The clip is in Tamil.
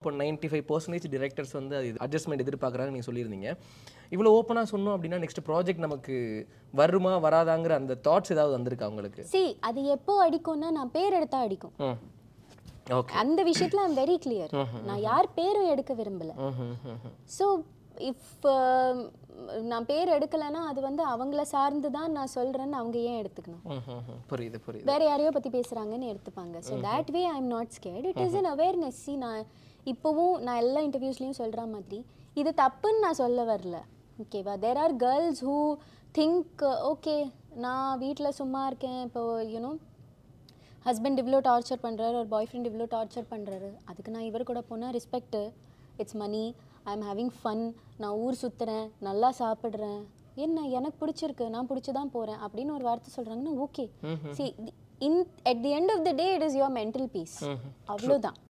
இப்போ நைன்ட்டி ஃபைவ் பர்சன்டேஜ் டிரெக்டர்ஸ் வந்து அது அட்ஜஸ்ட்மெண்ட் எதிர்பார்க்குறாங்க நீங்கள் சொல்லியிருந்தீங்க இவ்வளோ ஓப்பனாக சொன்னோம் அப்படின்னா நெக்ஸ்ட் ப்ராஜெக்ட் நமக்கு வருமா வராதாங்கிற அந்த தாட்ஸ் ஏதாவது வந்திருக்கா உங்களுக்கு சி அது எப்போ அடிக்கும்னா நான் பேர் எடுத்தா அடிக்கும் ம் ஓகே அந்த விஷயத்துல ஐம் வெரி கிளியர் நான் யார் பேரும் எடுக்க விரும்பல ம் ம் ம் ம் ஸோ இஃப் நான் பேர் எடுக்கலைன்னா அது வந்து அவங்கள சார்ந்து தான் நான் சொல்றேன்னு அவங்க ஏன் எடுத்துக்கணும் ம் ம் ம். புரியுது புரியுது வேற யாரையோ பத்தி பேசுறாங்கன்னு எடுத்துப்பாங்க so that way I am not scared it is an awareness see நான் இப்போவும் நான் எல்லா இன்டர்வியூஸ்லையும் சொல்ற மாதிரி இது தப்புன்னு நான் சொல்ல வரல ஓகேவா there are girls who think okay நான் வீட்டில் சும்மா இருக்கேன் இப்போ யூனோ ஹஸ்பண்ட் இவ்வளோ டார்ச்சர் பண்ணுறாரு ஒரு பாய் ஃப்ரெண்ட் இவ்வளோ டார்ச்சர் பண்ணுறாரு அதுக்கு நான் இவர் கூட போனால் respect it's money I am having fun நான் ஊர் சுற்றுறேன் நல்லா சாப்பிட்றேன் என்ன எனக்கு பிடிச்சிருக்கு நான் பிடிச்சி தான் போகிறேன் அப்படின்னு ஒரு வார்த்தை சொல்கிறாங்கன்னா okay see in at the end of the day it is your mental peace அவ்வளோதான்